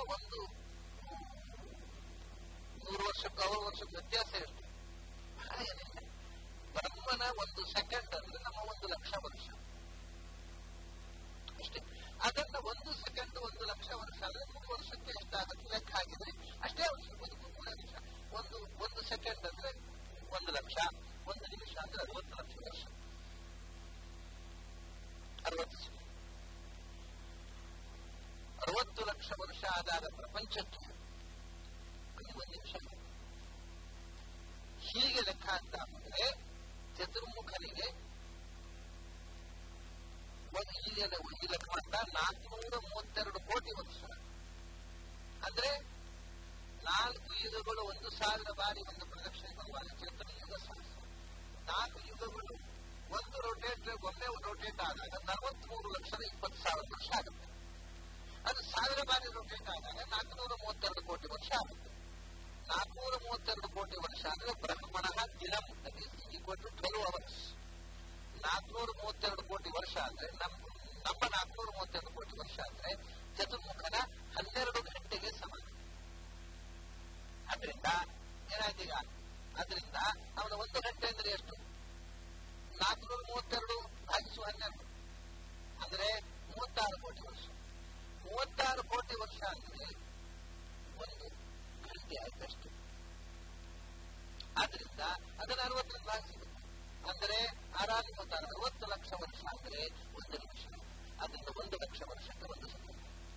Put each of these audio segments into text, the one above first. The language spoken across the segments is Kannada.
ಒಂದು ನೂರು ವರ್ಷಕ್ಕೂ ಅವರ ವರ್ಷಕ್ಕೆ ವ್ಯತ್ಯಾಸ ಎಷ್ಟು ಬಹಳ ಏನಿಲ್ಲ ಬ್ರಹ್ಮನ ಒಂದು ಸೆಕೆಂಡ್ ಅಂದ್ರೆ ನಮ್ಮ ಒಂದು ಲಕ್ಷ ವರ್ಷ ಅಷ್ಟೇ ಅದನ್ನ ಒಂದು ಸೆಕೆಂಡ್ ಒಂದು ಲಕ್ಷ ವರ್ಷ ಅಂದ್ರೆ ಮೂರು ವರ್ಷಕ್ಕೆ ಎಷ್ಟಾಗುತ್ತೆ ಲೆಕ್ಕ ಹಾಕಿದ್ರೆ ಅಷ್ಟೇ ವರ್ಷ ಬದುಕು ಮೂರೇ ನಿಮಿಷ ಒಂದು ಒಂದು ಸೆಕೆಂಡ್ ಅಂದ್ರೆ ಒಂದು ಲಕ್ಷ ಒಂದು ನಿಮಿಷ ಅಂದ್ರೆ ಅರವತ್ತು ಲಕ್ಷ ವರ್ಷ ಅರವತ್ತು ಸೆಕೆಂಡ್ ಅರವತ್ತು ಲಕ್ಷ ವರ್ಷ ಆದಾಗ ಪ್ರಪಂಚಕ್ಕೆ ಅದು ಒಂದು ನಿಮಿಷ ಹೀಗೆ ಲೆಕ್ಕ ಅಂತ ಅಂದ್ರೆ ಚತುರ್ಮುಖನಿಗೆ ಒಂದು ಈಗ ಈ ಲೆಕ್ಕ ಮಾಡ್ತಾ ನಾಲ್ಕುನೂರ ಮೂವತ್ತೆರಡು ಕೋಟಿ ವರ್ಷ ಅಂದ್ರೆ ನಾಲ್ಕು ಯುಗಗಳು ಒಂದು ಸಾವಿರ ಬಾರಿ ಒಂದು ಪ್ರದಕ್ಷಿಣೆ ಬರುವಾಗ ಚೇತನ ಯುಗ ಸಹಸ್ರ ನಾಲ್ಕು ಯುಗಗಳು ಒಂದು ರೊಟೇಟ್ ಒಮ್ಮೆ ರೊಟೇಟ್ ಆದಾಗ ನಲವತ್ಮೂರು ಲಕ್ಷದ ಇಪ್ಪತ್ತು ಸಾವಿರ ವರ್ಷ ಆಗುತ್ತೆ ಅದು ಸಾವಿರ ಬಾರಿ ರೊಟೇಟ್ ಆದಾಗ ನಾಲ್ಕುನೂರ ಮೂವತ್ತೆರಡು ಕೋಟಿ ವರ್ಷ ಆಗುತ್ತೆ ನಾಲ್ಕುನೂರ ಮೂವತ್ತೆರಡು ಕೋಟಿ ವರ್ಷ ಅಂದ್ರೆ ಬ್ರಹ್ಮಣ ದಿನಂ ಈಕ್ವಲ್ ಟು ಟ್ವೆಲ್ವ್ ಅವರ್ಸ್ ನಾಲ್ಕುನೂರ ಮೂವತ್ತೆರಡು ಕೋಟಿ ವರ್ಷ ಅಂದ್ರೆ ನಮ್ಮ ನಮ್ಮ ನಾಲ್ಕುನೂರ ಮೂವತ್ತೆರಡು ಕೋಟಿ ವರ್ಷ ಅಂದ್ರೆ ಚತುರ್ಮುಖನ ಹನ್ನೆರಡು ಗಂಟೆಗೆ ಸಮಾನ ಅದರಿಂದ ಏನಾಯ್ತು ಈಗ ಅದರಿಂದ ಅವನ ಒಂದು ಗಂಟೆ ಅಂದ್ರೆ ಎಷ್ಟು ನಾಲ್ಕುನೂರ ಮೂವತ್ತೆರಡು ಭಾಗಿಸು ಹನ್ನೆರಡು ಅಂದ್ರೆ ಮೂವತ್ತಾರು ಕೋಟಿ ವರ್ಷ ಮೂವತ್ತಾರು ಕೋಟಿ ವರ್ಷ ಅಂದ್ರೆ ಒಂದು ಗಂಟೆ ಆಯ್ತಷ್ಟು ಆದ್ರಿಂದ ಅದನ್ನ ಅರವತ್ತರಿಂದ ಭಾಗಿಸಿದೆ ಅಂದ್ರೆ ಆರಾರು ಮೂವತ್ತಾರು ಅರವತ್ತು ಲಕ್ಷ ವರ್ಷ ಅಂದ್ರೆ ಒಂದು ನಿಮಿಷ ಅದರಿಂದ ಒಂದು ಲಕ್ಷ ವರ್ಷಕ್ಕೆ ಒಂದು ಸೆಕೆಂಡ್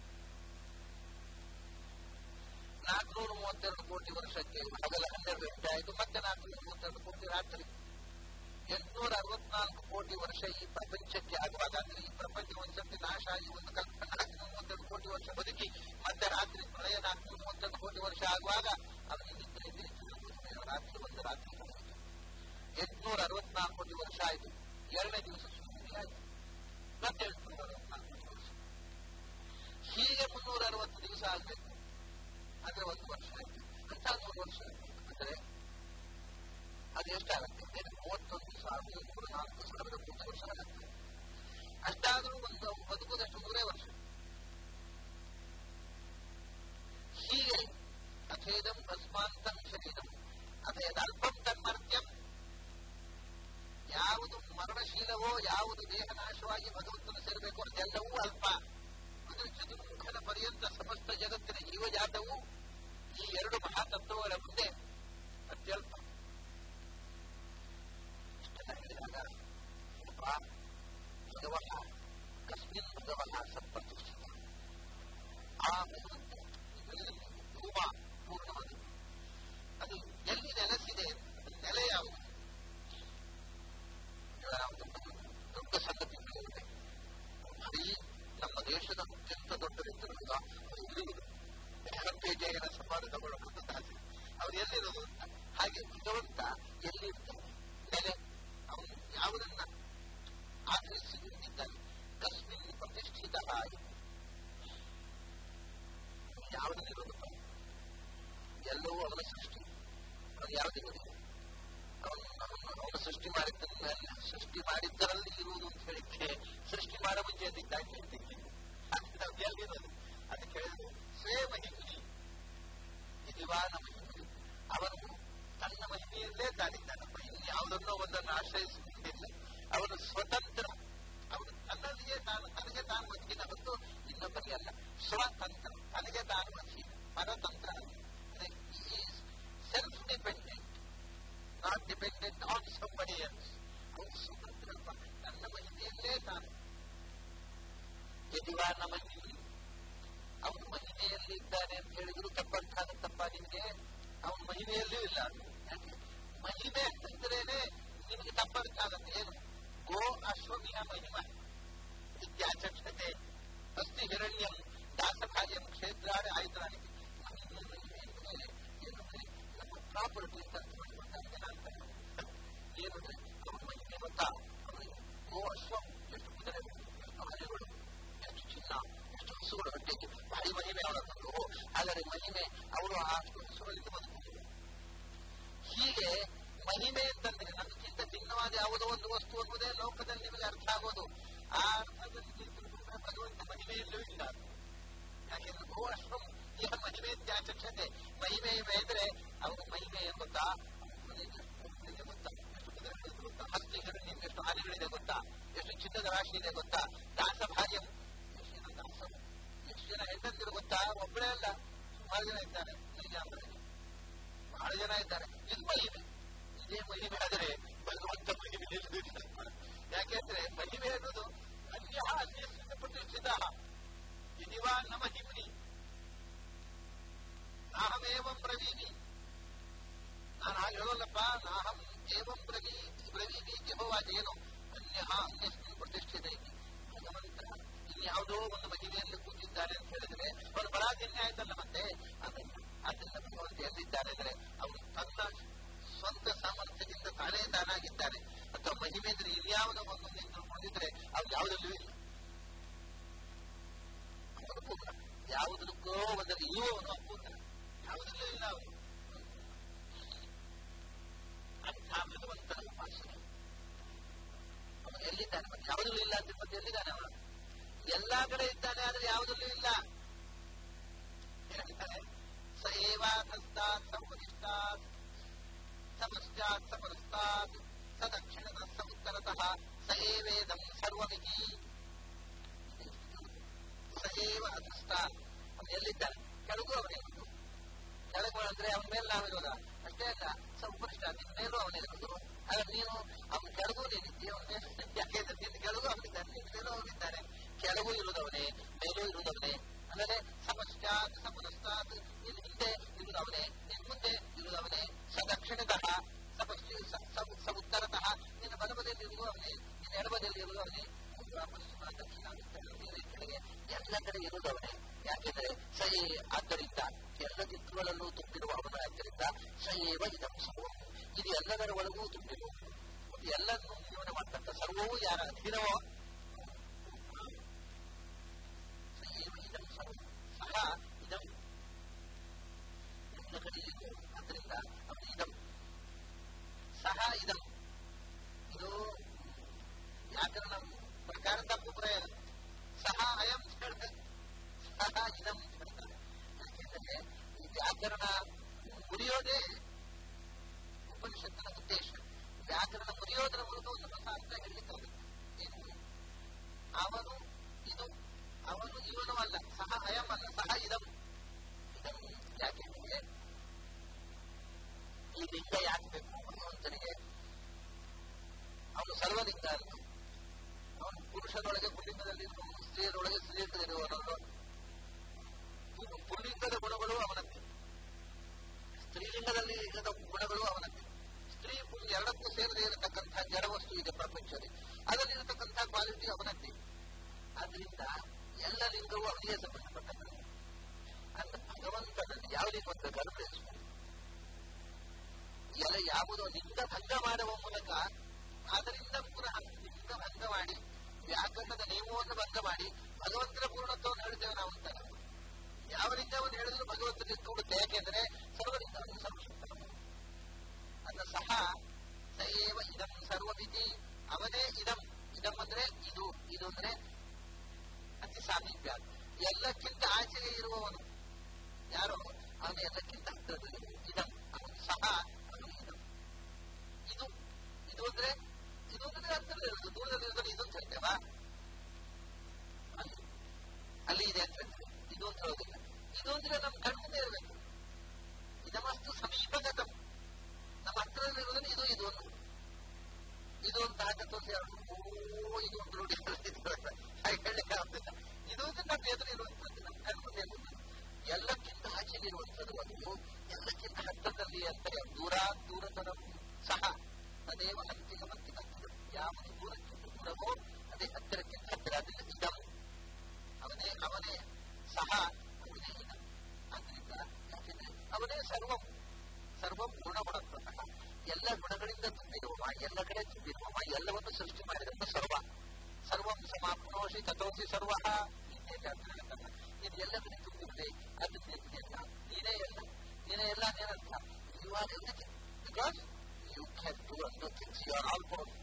ನಾಲ್ಕುನೂರ ಮೂವತ್ತೆರಡು ಕೋಟಿ ವರ್ಷಕ್ಕೆ ಹಗಲ ಹನ್ನೆರಡು ಗಂಟೆ ಆಯಿತು ಮತ್ತೆ ನಾಲ್ಕುನೂರ ಮೂವತ್ತೆರಡು ಕೋಟಿ ರಾತ್ರಿ ಎಂಟುನೂರ ಅರವತ್ನಾಲ್ಕು ಕೋಟಿ ವರ್ಷ ಈ ಪ್ರಪಂಚಕ್ಕೆ ಆಗುವಾಗ ಅಂದ್ರೆ ಈ ಪ್ರಪಂಚ ಒಂದ್ಸತಿ ನಾಶ ಆಗಿ ಒಂದು ಕಲ್ಪ ನಾಲ್ಕುನೂರ ಮೂವತ್ತೆರಡು ಕೋಟಿ ವರ್ಷ ಬದುಕಿ ಮತ್ತೆ ರಾತ್ರಿ ಪ್ರಳಯ ನಾಲ್ಕುನೂರ ಮೂವತ್ತೆರಡು ಕೋಟಿ ವರ್ಷ ಆಗುವಾಗ ಅವನಿಗೆ ನಿದ್ರೆ ನಿದ್ರೆ ರಾತ್ರಿ ಒಂದು ರಾತ್ರಿ ಕಳೆಯಿತು ಎಂಟುನೂರ ಅರವತ್ನಾಲ್ಕು ಕೋಟಿ ವರ್ಷ ಆಯಿತು ಎರಡನೇ ದಿವಸ ಸುಮ್ಮನೆ ಆಯಿತು ಮತ್ತೆ ಎಂಟುನೂರ ಅರವತ್ನಾಲ್ಕು ಕೋಟಿ ವರ್ಷ ಹೀಗೆ ಮುನ್ನೂರ ಅರವತ್ತು ದಿವಸ ಆಗಬೇಕು ಅಂದ್ರೆ ಒಂದು ವರ್ಷ ಆಯ್ತು ಅಂತ ನೂರು ವರ್ಷ ಆಗ್ಬೇಕು ಅಂದ್ರೆ ಅದು ಎಷ್ಟಾಗುತ್ತೆ ಮೂವತ್ತೊಂದು ಸಾವಿರದ ನೂರ ನಾಲ್ಕು ಸಾವಿರದ ಕೋಟಿ ವರ್ಷ ಆಗುತ್ತೆ ಅಷ್ಟಾದರೂ ಒಂದು ಬದುಕುವುದಷ್ಟು ಮೂರೇ ವರ್ಷ ಹೀಗೆ ಅಥೇದಂ ಭಸ್ಮಾಂತಂ ಶರೀರಂ ಅಥೇದ ಅಲ್ಪಂ ತನ್ಮರ್ತ್ಯಂ ಯಾವುದು ಮರಣಶೀಲವೋ ಯಾವುದು ದೇಹನಾಶವಾಗಿ ಭಗವಂತನ ಸೇರಬೇಕು ಅದೆಲ್ಲವೂ ಅಲ್ಪ ಅದು ಚತುರ್ಮುಖನ ಪರ್ಯಂತ ಸಮಸ್ತ ಜಗತ್ತಿನ ಜೀವಜಾತವು ಈ ಎರಡು ಮಹಾತತ್ವಗಳ ಮುಂದೆ ಅತ್ಯಲ್ಪ ಇಷ್ಟೆಲ್ಲ ಹೇಳಿದಾಗ ಭಗವಃ ಕಸ್ಮಿನ್ ಭಗವಃ ಸತ್ಪ್ರತಿಷ್ಠಿತ ಆ ಭಗವಂತ ರೂಪ ಪೂರ್ಣವಾದ ಅದು ಎಲ್ಲಿ ನೆಲೆಸಿದೆ ನೆಲೆ ಯಾವುದು ದೊಡ್ಡ ಸಂಗತಿ ಬರೀ ನಮ್ಮ ದೇಶದ ಅತ್ಯಂತ ದೊಡ್ಡ ವ್ಯಕ್ತಿಗಳಿಂದ ಜಯನ ಸಂವಾದ ತಗೊಳ್ಳಬಹುದಾದ್ರೆ ಅವ್ರು ಎಲ್ಲಿರೋದು ಅಂತ ಹಾಗೆ ಭಗವಂತ ಎಲ್ಲಿರ್ತಾನೆ ನೆಲೆ ಅವನು ಯಾವುದನ್ನ ಆಧರಿಸಿ ನಿಂತಿದ್ದಾನೆ ಕಸ್ಮಿನ್ ಪ್ರತಿಷ್ಠಿತ ಯಾವುದನ್ನಿರೋದು ಎಲ್ಲವೂ ಅವನ ಸೃಷ್ಟಿ ಅದು ಯಾವುದಿರುವುದಿಲ್ಲ ಅವನು ಅವನು ಸೃಷ್ಟಿ ಮಾಡಿದ್ದನ್ನೆಲ್ಲ ಸೃಷ್ಟಿ ಮಾಡಿದ್ದರಲ್ಲಿ ಇರುವುದು ಅಂತ ಹೇಳಿಕ್ಕೆ ಸೃಷ್ಟಿ ಮಾಡ ಮುಂಚೆ ಅಂದಿದ್ದಾಗಿ ಹೇಳ್ತೀನಿ ಅದು ಎಲ್ಲಿರೋದು ಅದು ಕೇಳಿದ್ರು ಸ್ವೇ ಮಹಿಮಿ ಇದಿವಾನ ಮಹಿಮಿ ಅವನು ತನ್ನ ಮಹಿಮೆಯಲ್ಲೇ ತಾನಿದ್ದಾನಪ್ಪ ಇನ್ನು ಯಾವುದನ್ನೋ ಒಂದನ್ನು ಆಶ್ರಯಿಸುವುದಿಲ್ಲ ಅವನು ಸ್ವತಂತ್ರ ಅವನು ತನ್ನಲ್ಲಿಯೇ ತಾನು ತನಗೆ ತಾನು ಬದುಕಿನ ಹೊತ್ತು ಇನ್ನೊಬ್ಬರಿಗೆ ಅಲ್ಲ ಸ್ವತಂತ್ರ ತನಗೆ ತಾನು ಬದುಕಿನ ಪರತಂತ್ರ self dependent not dependent on somebody else ಅವನು ಸ್ವತಂತ್ರಪ್ಪ ತನ್ನ ಮಹಿಮೆಯಲ್ಲೇ ತಾನು ಯದಿವಾನ ಮಹಿಮಿ ಅವನು ಮಹಿಮೆಯಲ್ಲಿ ಇದ್ದಾನೆ ಅಂತ ಹೇಳಿದ್ರು ತಪ್ಪಂತಾಗುತ್ತಪ್ಪ ನಿಮಗೆ ಅವನ ಮಹಿಮೆಯಲ್ಲೂ ಇಲ್ಲ ಯಾಕೆ ಮಹಿಮೆ ಅಂತಂದ್ರೇನೆ ನಿಮಗೆ ತಪ್ಪಬೇಕಾಗತ್ತೆ ಏನು ಗೋ ಅಶ್ವಮಿಯ ಮಹಿಮ ವಿದ್ಯಾಚಕ್ಷತೆ ಅಸ್ತಿ ಹಿರಣ್ಯಂ ದಾಸಕಾರ್ಯಂ ಕ್ಷೇತ್ರಾಡಿ ಆಯುಧಾನಿಗೆ ಮಹಿಮೆ ಮಹಿಮೆ ಅಂದ್ರೆ ಏನಂದ್ರೆ ನಮ್ಮ ಪ್ರಾಪರ್ಟಿ ಅಂತ ಅರ್ಥ ಮಾಡಿಕೊಂಡಾಗ ನಾನು ಏನಂದ್ರೆ ಅವನ ಮಹಿಮೆ ಗೊತ್ತಾ ಅವನಿಗೆ ಗೋ ಅಶ್ವಂ ಎಷ್ಟು ಕುದುರೆಗಳು ಎಷ್ಟು ಆನೆಗಳು ಎಷ್ಟು ಚಿನ್ನ ಎಷ್ಟು ಹಸುಗಳು ಹೊಟ್ಟೆಗೆ ಭಾರಿ ಮಹಿಮೆ ಅವರದ್ದು ಆದರೆ ಮಹಿಮೆ ಅವರು ಅಷ್ಟು ಹಸುಗಳಿಂದ ಬದುಕುವುದು ಹೀಗೆ ಮಹಿಮೆ ಅಂತಂದ್ರೆ ನಮಗಿಂತ ಭಿನ್ನವಾದ ಯಾವುದೋ ಒಂದು ವಸ್ತು ಅನ್ನುವುದೇ ಲೋಕದಲ್ಲಿ ನಿಮಗೆ ಅರ್ಥ ಆಗೋದು ಆ ಅರ್ಥದಲ್ಲಿ ಭಗವಂತ ಮಹಿಮೆಯಲ್ಲೂ ಇಲ್ಲ ಯಾಕೆಂದ್ರೆ ಗೋ ಅಶ್ವಂ ಒಬ್ಬಳೇ ಅಲ್ಲ ಸುಮಾರು ಜನ ಇದ್ದಾರೆ ನೈಜಾಮದಲ್ಲಿ ಬಹಳ ಜನ ಇದ್ದಾರೆ ಇದು ಮಹಿಮೆ ಇದೇ ಮಹಿಮೆ ಆದರೆ ಭಗವಂತ ಮಹಿಮೆ ಇರುವುದಿಲ್ಲ ಯಾಕೆಂದ್ರೆ ಮಹಿಮೆ ಅನ್ನೋದು ಅನ್ಯ ಅನ್ಯ ಪ್ರತಿಷ್ಠಿತ ಇದಿವಾ ನ ಮಹಿಮ್ನಿ ನಾಹಮೇವಂ ಬ್ರವೀಮಿ ನಾನು ಹಾಗೆ ಹೇಳೋಲ್ಲಪ್ಪ ನಾಹಂ ಏವಂ ಬ್ರವೀ ಬ್ರವೀಮಿ ಜಪವಾದ ಏನು ಅನ್ಯ ಅನ್ಯಸ್ಮಿನ್ ಪ್ರತಿಷ್ಠಿತ ಇದೆ ಭಗವಂತ ಇನ್ಯಾವುದೋ ಒಂದು ಮಹಿಮೆಯಲ್ಲಿ ಕೂತಿದ್ದಾನೆ ಅಂತ ಹೇಳಿದ್ರೆ ಅವನು ಬಲಾಧಿನ್ಯ ಆಯ್ತಲ್ಲ ಮತ್ತೆ ಅದನ್ನ ಅದನ್ನ ಭಗವಂತ ಎಲ್ಲಿದ್ದಾನೆ ಅಂದ್ರೆ ಅವನು ತನ್ನ ಸ್ವಂತ ಸಾಮರ್ಥ್ಯದಿಂದ ತಾನೇ ತಾನಾಗಿದ್ದಾನೆ ಅಥವಾ ಮಹಿಮೆ ಅಂದ್ರೆ ಇನ್ಯಾವುದೋ ಒಂದು ನೀವು ತಿಳ್ಕೊಂಡಿದ್ರೆ ಅವ್ನು ಯಾವುದಲ್ಲೂ ಇಲ್ಲ ಅವನು ಪೂರ್ಣ ಯಾವುದಕ್ಕೋ ಒಂದರಲ್ಲಿ ಇರುವವನು ಅಪೂರ್ಣ ಯಾವುದಲ್ಲೂ ಇಲ್ಲ ಅವನು ಅಂಥ ಭಗವಂತನ ಉಪಾಸನೆ ಅವನು ಎಲ್ಲಿದ್ದಾನೆ ಮತ್ತೆ ಯಾವುದಲ್ಲೂ ಇಲ್ಲ ಅಂತ ಮತ್ತೆ ಎಲ್ಲಿದ್ದಾನೆ ಅವನು ಎಲ್ಲಾ ಕಡೆ ಇದ್ದಾನೆ ಆದ್ರೆ ಯಾವುದಲ್ಲೂ ಇಲ್ಲ ಹೇಳ್ತಾರೆ ಸ ಏವಾಧಸ್ತಾತ್ ಸಮುದಿಷ್ಟಾತ್ ಸಮಶ್ಚಾತ್ ಸಮರಸ್ತಾತ್ ಸ ದಕ್ಷಿಣದ ಸ ಉತ್ತರತಃ ಸ ಏವೇದಂ ಸರ್ವಮಿತಿ ಸ ಏವ ಅಧಸ್ತಾತ್ ಅವನು ಎಲ್ಲಿದ್ದಾನೆ ಕೆಳಗೂ ಅವನೇ ಇರುವುದು ಕೆಳಗು ಅಂದ್ರೆ ಅವನ ಮೇಲೆ ನಾವಿರೋದ ಅಷ್ಟೇ ಅಲ್ಲ ಸ ಉಪರಿಷ್ಟ ನಿನ್ನ ಮೇಲೂ ಅವನಿರುವುದು ಆಗ ನೀನು ಅವನ ಕೆಳಗೂ ನೀನಿದ್ದೀಯ ಅವನ ಮೇಲೆ ಯಾಕೆಂದ್ರೆ ನಿನ್ನ ಕೆಳಗೂ ಅವನಿದ್ದಾನೆ ನಿನ್ನ ಮೇಲೂ ಅವನಿದ್ದಾನೆ ಕೆಳಗೂ ಇರುವುದವನೇ ಮೇಲೂ ಇರುವುದವನೇ ಅಂದರೆ ಸಮಶ್ಚಾತ್ ಸಮನಸ್ತಾತ್ ನಿನ್ನ ಹಿಂದೆ ಇರುವುದವನೇ ನಿನ್ನ ಮುಂದೆ ಇರುವುದವನೇ ಸ ದಕ್ಷಿಣತಃ ಸ ಪಶ್ಚಿಮ ಸ ಉತ್ತರತಃ ನಿನ್ನ ಬಲಬದಿಯಲ್ಲಿ ಇರುವವನೇ ನಿನ್ನ ಎಡಬದಿಯಲ್ಲಿ ಇರುವವನೇ ಪೂರ್ವ ಪಶ್ಚಿಮ ದಕ್ಷಿಣ ಉತ್ತರ ಮೇಲೆ ಕೆಳಗೆ ಎಲ್ಲ ಕಡೆ ಇರುವುದವನೇ ಯಾಕೆಂದ್ರೆ ಸ ಆದ್ದರಿಂದ ಎಲ್ಲ ದಿಕ್ಕುಗಳಲ್ಲೂ ತುಂಬಿರುವ ಅವನಾದ್ದರಿಂದ ಸ ಏವ ಇದಂ ಸರ್ವಂ ಇದು ಎಲ್ಲದರ ಒಳಗೂ ತುಂಬಿರುವ ಮತ್ತು ಎಲ್ಲರನ್ನೂ ಜೀವನ ಮಾಡ್ತಕ್ಕ ಸರ್ವವೂ ಯಾರ ಅಧೀನವೋ ಸ ಏವ ಇದಂ ಸರ್ವಂ ಸಹ ಇದಂ ಎಲ್ಲ ಕಡೆ ಆದ್ದರಿಂದ ಅವನು ಇದಂ ಸಹ ಇದಂ ಇದು ವ್ಯಾಕರಣ ಪ್ರಕಾರ ತಪ್ಪು ಪ್ರಯೋಗ ಸಹ ಅಯಂ ಹೇಳ್ತಾರೆ ಸಹ ಇದಂ ಹೇಳ್ತಾರೆ ಯಾಕೆಂದರೆ ಈ ವ್ಯಾಕರಣ ಮುರಿಯೋದೇ ಉಪನಿಷತ್ತಿನ ಉದ್ದೇಶ ವ್ಯಾಕರಣ ಮುರಿಯೋದರ ಮೂಲಕ ಒಂದು ಹೊಸ ಅರ್ಥ ಹೇಳಲಿಕ್ಕಾಗುತ್ತೆ ಏನು ಅವನು ಇದು ಅವನು ಇವನು ಅಲ್ಲ ಸಹ ಅಯಂ ಅಲ್ಲ ಸಹ ಇದಂ ಇದಂ ಯಾಕೆಂದ್ರೆ ಈ ಲಿಂಗ ಯಾಕೆ ಬೇಕು ಭಗವಂತನಿಗೆ ಅವನು ಸರ್ವಲಿಂಗ ಅಲ್ಲ ಅವನು ಪುರುಷರೊಳಗೆ ಪುಲ್ಲಿಂಗದಲ್ಲಿ ಸ್ತ್ರೀಯರೊಳಗೆ ಸ್ತ್ರೀಲಿಂಗದಲ್ಲಿರುವವನಲ್ಲ ಪುಲ್ಲಿಂಗದ ಗುಣಗಳು ಅವನದ್ದೇ ಸ್ತ್ರೀಲಿಂಗದಲ್ಲಿ ಇಲ್ಲದ ಗುಣಗಳು ಅವನದ್ದೇ ಸ್ತ್ರೀ ಪುರುಷ ಎರಡಕ್ಕೂ ಸೇರದೇ ಇರತಕ್ಕಂತಹ ಜಡವಸ್ತು ಇದೆ ಪ್ರಪಂಚದಲ್ಲಿ ಅದರಲ್ಲಿರತಕ್ಕಂತಹ ಕ್ವಾಲಿಟಿ ಅವನದ್ದೇ ಆದ್ರಿಂದ ಎಲ್ಲ ಲಿಂಗವೂ ಅವನಿಗೆ ಸಂಬಂಧಪಟ್ಟದ್ದು ಅಂತ ಭಗವಂತನಲ್ಲಿ ಯಾವ ಲಿಂಗ ಬೇಕಾದ್ರೂ ಬೆಳೆಸಬಹುದು ಎಲ್ಲ ಯಾವುದೋ ಲಿಂಗ ಭಂಗ ಮಾಡುವ ಮೂಲಕ ಅದರಿಂದ ಪುನಃ ಲಿಂಗ ಭಂಗ ಮಾಡಿ ವ್ಯಾಕರಣದ ನಿಯಮವನ್ನು ಭಂಗ ಮಾಡಿ ಭಗವಂತನ ಪೂರ್ಣತ್ವವನ್ನು ಹೇಳ್ತೇವೆ ನಾವು ಅಂತಾರೆ ಯಾವ ಲಿಂಗವನ್ನು ಹೇಳಿದ್ರು ಭಗವಂತ ನಿಂತ್ಕೊಡುತ್ತೆ ಯಾಕೆಂದ್ರೆ ಸರ್ವಲಿಂಗ ಸರ್ವಶಕ್ತ ಅನ್ನ ಸಹ ಸಯೇವ ಇದಂ ಸರ್ವವಿಧಿ ಅವನೇ ಇದಂ ಇದಂ ಅಂದ್ರೆ ಇದು ಇದು ಅಂದ್ರೆ ಅತಿ ಸಾಮೀಪ್ಯ ಎಲ್ಲಕ್ಕಿಂತ ಆಚೆಗೆ ಇರುವವನು ಯಾರು ಅವನು ಎಲ್ಲಕ್ಕಿಂತ ಹತ್ತಿರದಲ್ಲಿ ಇದಂ ಅವನು ಸಹ ಅವನು ಇದಂ ಇದು ಇದು ಅಂದ್ರೆ ಇದು ಅಂದ್ರೆ ಹತ್ತಿರದಲ್ಲಿ ಇರೋದು ದೂರದಲ್ಲಿ ಇರೋದು ಇದು ಅಂತ ಹೇಳ್ತೇವಾ ಅಲ್ಲಿ ಅಲ್ಲಿ ಇದೆ ಅಂತ ಹೇಳ್ತೇವೆ ಇದು ಅಂತ ಹೇಳೋದಿಲ್ಲ ಇದು ಅಂದ್ರೆ ನಮ್ಮ ಕಣ್ಮುಂದೆ ಇರಬೇಕು ಇದಮಸ್ತು ಸಮೀಪಗತಂ ನಮ್ಮ ಹತ್ತಿರದಲ್ಲಿರೋದನ್ನು ಇದು ಇದು ಒಂದು ಇದು ಅಂತ ಹಾಗೆ ತೋರಿಸಿ ಓ ಇದು ಒಂದು ರೂಢಿ ಹಾಗೆ ಹೇಳಲಿಕ್ಕೆ ಆಗುದಿಲ್ಲ ಇದು ಅಂದ್ರೆ ನಮ್ಮ ಎದುರು ಇರುವಂತದ್ದು ನಮ್ಮ ಕಣ್ಮುಂದೆ ಇರುವಂತದ್ದು ಎಲ್ಲಕ್ಕಿಂತ ಆಚೆಗಿರುವಂಥದ್ದು ಅದು ಎಲ್ಲಕ್ಕಿಂತ ಹತ್ತಿರದಲ್ಲಿ ಅಂತಾರೆ ದೂರ ದೂರತರ ಸಹ ಅದೇವ ಹತ್ತಿರ ಮತ್ತಿನ ಯಾವುದು ದೂರಕ್ಕಿಂತ ದೂರವೋ ಅದೇ ಹತ್ತಿರಕ್ಕಿಂತ ಹತ್ತಿರ ಅದರಿಂದ ಇದಂ ಅವನೇ ಅವನೇ ಸಹ ಅವನೇ ಇದ ಆದ್ರಿಂದ ಯಾಕೆಂದ್ರೆ ಅವನೇ ಸರ್ವಂ ಸರ್ವಂ ಗುಣಗುಣತ್ವತಃ ಎಲ್ಲ ಗುಣಗಳಿಂದ ತುಂಬಿರುವವ ಎಲ್ಲ ಕಡೆ ತುಂಬಿರುವವ ಎಲ್ಲವನ್ನು ಸೃಷ್ಟಿ ಮಾಡಿದಂತ ಸರ್ವ ಸರ್ವಂ ಸಮಾಪ್ನೋಷಿ ತಥೋಸಿ ಸರ್ವ ಇದು ಎಲ್ಲ ಕಡೆ ತುಂಬಿರುತ್ತದೆ ಅದು ಎಲ್ಲ ನೀನೇ ಎಲ್ಲ ನೀನೇ ಎಲ್ಲ ಏನರ್ಥ you are everything because you can do and things you are all power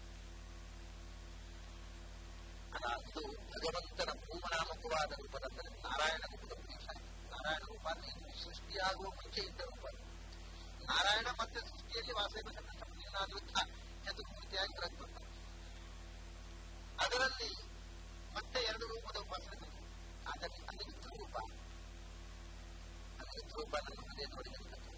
ಅಲ್ಲ ಇದು ಭಗವಂತನ ಭೂಮನಾಮಕವಾದ ರೂಪದಂದರೆ ನಾರಾಯಣ ರೂಪದ ಉದ್ದೇಶ ನಾರಾಯಣ ರೂಪ ಅಂದ್ರೆ ಇದು ಸೃಷ್ಟಿಯಾಗುವ ಮುಂಚೆ ಇದ್ದ ರೂಪ ನಾರಾಯಣ ಮತ್ತೆ ಸೃಷ್ಟಿಯಲ್ಲಿ ವಾಸವಿರುತ್ತ ಚತುರ್ಮೂರ್ತಿಯಾಗಿ ಹೊರಗ್ಬರ್ತ ಅದರಲ್ಲಿ ಮತ್ತೆ ಎರಡು ರೂಪದ ಉಪಾಸನೆ ಅದರಲ್ಲಿ ಅದು ರೂಪ ರೂಪ ನಮ್ಮ ಹೃದಯದೊಳಗೆ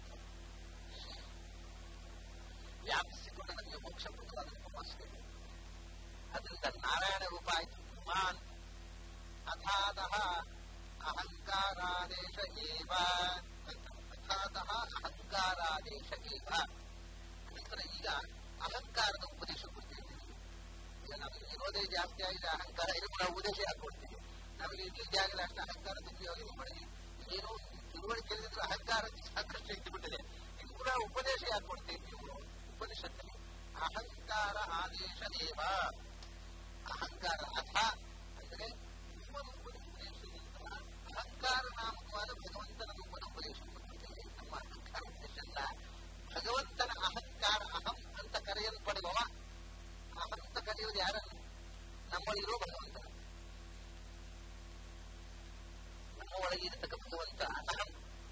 ವ್ಯಾಪಿಸಿಕೊಂಡು ನಮಗೆ ಮೋಕ್ಷ ಕೊಟ್ಟು ಅದನ್ನು ತಪಾಸಬೇಕು ಅದರಿಂದ ನಾರಾಯಣ ರೂಪ ಆಯ್ತು ಮಾನ್ ಅಥಾದಹ ಅಹಂಕಾರಾದೇಶ ಏವ ಅಥಾದಹ ಅಹಂಕಾರಾದೇಶ ಏವ ನಂತರ ಈಗ ಅಹಂಕಾರದ ಉಪದೇಶ ಕೊಡ್ತೇವೆ ಈಗ ನಮಗೆ ವಿರೋಧೇ ಜಾಸ್ತಿ ಆಗಿದೆ ಅಹಂಕಾರ ಇದು ಕೂಡ ಉಪದೇಶ ಹಾಕೊಡ್ತೀವಿ ನಮಗೆ ಇಡ್ಲಿ ಆಗಲ್ಲ ಅಷ್ಟು ಅಹಂಕಾರ ಉಪಯೋಗ ಮಾಡಿ ಏನು ತಿಳುವಳಿಕೆ ಇಲ್ಲದಿದ್ರೆ ಅಹಂಕಾರ ಸಾಕಷ್ಟು ಇಟ್ಟುಬಿಟ್ಟಿದೆ ಇದು ಕೂಡ ಉಪದೇಶ ಯಾಕೆ ಕೊಡ್ತೀವಿ ನೀವು ಉಪನಿಷತ್ತಲ್ಲಿ ಅಹಂಕಾರ ಆದೇಶ ದೇವ ಅಹಂಕಾರ ಅಥ ಅಂದರೆ ರೂಪದ ಉಪದೇಶದಿಂದ ಅಹಂಕಾರ ನಾಮಕವಾದ ಭಗವಂತನ ರೂಪದ ಉಪದೇಶ ಕೊಡ್ತೇವೆ ನಮ್ಮ ಅಹಂಕಾರ ಉದ್ದೇಶ ಅಲ್ಲ ಭಗವಂತನ ಅಹಂಕಾರ ಅಹಂ ಅಂತ ಕರೆಯಲ್ಪಡುವವ ಅಹಂ ಅಂತ ಕರೆಯುವುದು ಯಾರನ್ನು ನಮ್ಮಲ್ಲಿರೋ ಭಗವಂತ ನಮ್ಮ ಒಳಗೆ ಇರತಕ್ಕ ಭಗವಂತ ಅಹಂ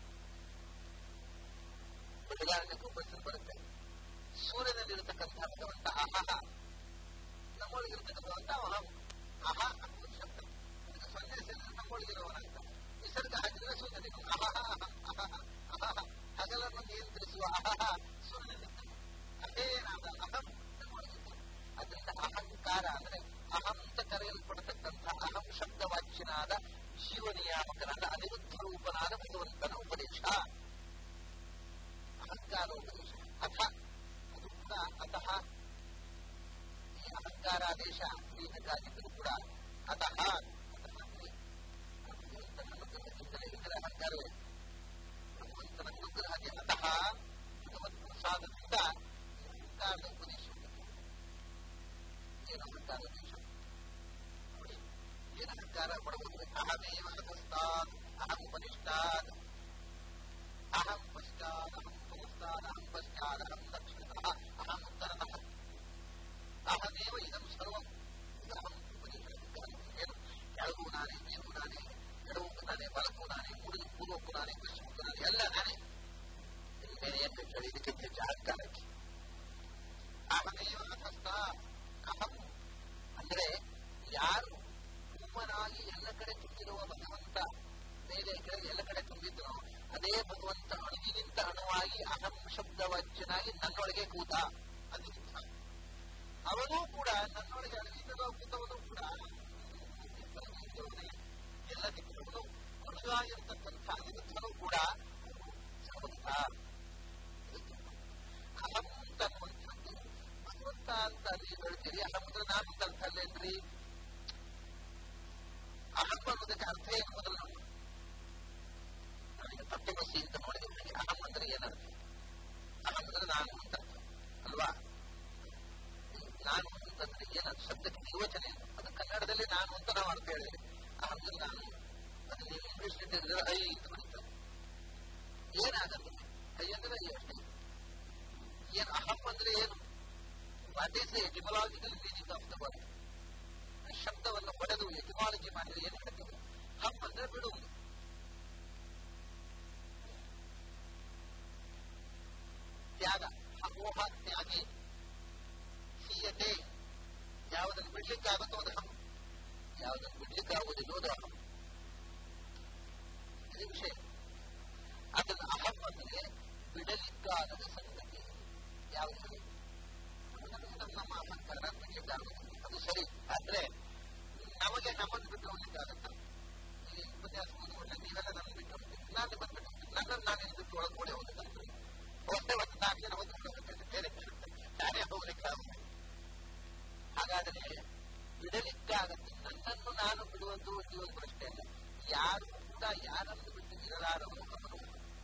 ಬೃಹದಾರಣ್ಯಕ್ಕೆ ಉಪನಿಷತ್ ಬರುತ್ತೆ ಸೂರ್ಯನಲ್ಲಿರತಕ್ಕಂತಹ ಭಗವಂತ ಅಹಹ ನಮ್ಮೊಳಗಿರತಕ್ಕ ಭಗವಂತ ಅಹಂ ಅಹ ಅನ್ನುವ ಶಬ್ದ ಅದಕ್ಕೆ ಸೊನ್ನೆ ಸೇರಿದ್ರೆ ನಮ್ಮೊಳಗಿರುವವನಂತ ನಿಸರ್ಗ ಹಾಕಿದ್ರೆ ಸೂರ್ಯನಿಗೆ ಅಹಹ ಅಹಂ ಅಹಹ ಅಹಹ ಹಗಲನ್ನು ನಿಯಂತ್ರಿಸುವ ಅಹಹ ಸೂರ್ಯನಿದ್ದಾನೆ ಅದೇನಾದ ಅಹಂ ನಮ್ಮೊಳಗಿದ್ದಾನೆ ಅದರಿಂದ ಅಹಂಕಾರ ಅಂದ್ರೆ ಅಹಂ ಅಂತ ಕರೆಯಲ್ಪಡತಕ್ಕಂತಹ ಅಹಂ ಶಬ್ದವಾಚ್ಯನಾದ ಜೀವನಿಯಾಮಕನಾದ ಅನಿರುದ್ಧ ರೂಪನಾದ ಭಗವಂತನ ಉಪದೇಶ ಅಹಂಕಾರ ಉಪದೇಶ ಅಥ ಅದು ಕೂಡ ಅತಃ ಈ ಅಹಂಕಾರಾದೇಶ ಕ್ರಿಯೆಗಾಗಿದ್ದರೂ ಕೂಡ ಅತಃ ಅತಃ ಅಂದ್ರೆ ಭಗವಂತನ ಅನುಗ್ರಹದಿಂದಲೇ ಇದರ ಅಹಂಕಾರವೇ ಭಗವಂತನ ಅನುಗ್ರಹಕ್ಕೆ ಅತಃ ಭಗವತ್ ಪ್ರಸಾದದಿಂದ ಈ ಅಹಂಕಾರದ ಉಪದೇಶ ಏನು ಅಹಂಕಾರ ಉಪದೇಶ ನೋಡಿ ಏನು ಅಹಂಕಾರ ಪಡಬಹುದು ಅಹಮೇವ ಹತಸ್ತಾತ್ ಅಹಂ ಉಪನಿಷ್ಠಾತ್ ಅಹಂ ಪಶ್ಚಾತ್ ಅಹಂ ಪುರಸ್ತಾತ್ ಅಹಂ ಪಶ್ಚಾತ್ ಅಹಂ ದಕ್ಷಿಣತಃ ಅಹಂ ಉತ್ತರತಃ ಅಹಮೇವ ಇದಂ ಸರ್ವಂ ಇದು ಅಹಂ ಉಪದೇಶ ಏನು ಕೆಳಗೂ ನಾನೇ ಮೇಲೂ ನಾನೇ ಎಡವಕ್ಕೂ ನಾನೇ ಬಲಕ್ಕೂ ನಾನೇ ಮೂಡಿನ ಪೂರ್ವಕ್ಕೂ ನಾನೇ ಪಶ್ಚಿಮಕ್ಕೂ ನಾನೇ ಎಲ್ಲ ನಾನೇ ಬೇರೆ ಏನು ಬೇಕು ಇದಕ್ಕೆ ಹೆಚ್ಚು ಅಹಂಕಾರಕ್ಕೆ ಅಹಮೇವ ಹತಸ್ತ ಅಹಂ ಅಂದ್ರೆ ಯಾರು ಉಮ್ಮನಾಗಿ ಎಲ್ಲ ಕಡೆ ತುಂಬಿರುವ ಭಗವಂತ ಮೇಲೆ ಕೆಳಗೆ ಎಲ್ಲ ಕಡೆ ತುಂಬಿದ್ದನೋ ಅದೇ ಭಗವಂತ ಅಣುವಿಗಿಂತ ಅಣುವಾಗಿ ಅಹಂ ಶಬ್ದವಾಚ್ಯನಾಗಿ ನನ್ನೊಳಗೆ ಕೂತ ಅನಿರುದ್ಧ ಅವನು ಕೂಡ ನನ್ನೊಳಗೆ ಅಣುವಿಂದ ಕೂತವನು ಕೂಡ ಎಲ್ಲ ದಿಕ್ಕುಗಳು ಅಣುವಾಗಿರ್ತಕ್ಕಂಥ ಅನಿರುದ್ಧನು ಕೂಡ ಸರ್ವಥ ಅಹಂ ಅಂತನ್ನುವಂಥದ್ದು ಭಗವಂತ ಅಂತ ನೀವು ಹೇಳ್ತೀರಿ ಅಹಂ ಅಂದ್ರೆ ನಾನು ಅಂತ ಅರ್ಥ ಅಲ್ಲೇನ್ರಿ ಅಹಂ ಅನ್ನೋದಕ್ಕೆ ಅರ್ಥ ಏನು ಮೊದಲು ನೋಡಿ ನಾವೀಗ ತತ್ವಮಸಿ ಅಂತ ನೋಡಿದ್ರೆ ನನಗೆ ಅಹಂ ಅಂದ್ರೆ ಏನರ್ಥ ಅಹಂ ಅಂದ್ರೆ ನಾನು ಅಂತ ಅರ್ಥ ಅಲ್ವಾ ನಾನು ಅಂತಂದ್ರೆ ಏನದು ಶಬ್ದಕ್ಕೆ ನಿರ್ವಚನೆ ಏನು ಅದು ಕನ್ನಡದಲ್ಲಿ ನಾನು ಅಂತ ನಾವು ಅರ್ಥ ಹೇಳಿದ್ರೆ ಅಹಂ ಅಂದ್ರೆ ನಾನು ಅದು ನೀವು ಇಂಗ್ಲಿಷ್ ಹೇಳಿದ್ರೆ ಐ ಅಂತ ಬರೀತಾರೆ ಏನಾಗತ್ತೆ ಐ ಅಂದ್ರೆ ಐ ಅಷ್ಟೇ ಏನು ಅಹಂ ಅಂದ್ರೆ ಏನು what is etymological meaning of the word ಶಬ್ದವನ್ನು ಹೊಡೆದು ಎಟಿಮಾಲಜಿ ಮಾಡಿದ್ರೆ ಏನು ಹೇಳ್ತೀವಿ ಹಮ್ ಅಂದ್ರೆ ಬಿಡುವುದು ತ್ಯಾಗ ಅಮೋಹ ತ್ಯಾಗಿ ಹೀಯತೆ ಯಾವುದನ್ನು ಬಿಡ್ಲಿಕ್ಕಾಗುತ್ತೋ ಅದು ಹಮ್ ಯಾವುದನ್ನು ಬಿಡ್ಲಿಕ್ಕಾಗುವುದಿಲ್ಲೋ ಅದು ಅಹಂ ಇದು ವಿಷಯ ಅದನ್ನು ಅಹಂ ಅಂದರೆ ಬಿಡಲಿಕ್ಕಾಗದ ಸಂಗತಿ ಯಾವುದು ನಮ್ಮ ಅಹಂಕಾರ ಬಿಡ್ಲಿಕ್ಕಾಗುತ್ತದೆ ಅದು ಸರಿ ಆದ್ರೆ ನಮಗೆ ನಮ್ಮನ್ನು ಬಿಟ್ಟು ಹೋಗ್ಲಿಕ್ಕಾಗತ್ತ ಇಲ್ಲಿ ಉಪನ್ಯಾಸ ಮುಗಿದುಕೊಂಡ ನೀವೆಲ್ಲ ನನ್ನ ಬಿಟ್ಟು ಹೋಗ್ತೀವಿ ನಾನು ಬಂದ್ಬಿಟ್ಟು ನನ್ನನ್ನು ನಾನೇನು ಬಿಟ್ಟು ಒಳಗೆ ಕೂಡ ಹೋಗಬೇಕಾಗ್ತದೆ ಹೊಟ್ಟೆ ಒಂದು ನಾಲ್ಕು ಜನ ಹೊತ್ತು ಹೋಗುತ್ತೆ ಬೇರೆ ನಾನೇ ಹೋಗ್ಲಿಕ್ಕಾಗುತ್ತೆ ಹಾಗಾದ್ರೆ ಬಿಡಲಿಕ್ಕಾಗತ್ತೆ ನನ್ನನ್ನು ನಾನು ಬಿಡುವುದು ಈ ಒಂದು ಪ್ರಶ್ನೆ ಅಲ್ಲ ಯಾರು ಕೂಡ ಯಾರನ್ನು ಬಿಟ್ಟು ಇರಲಾರವರು ಅವನು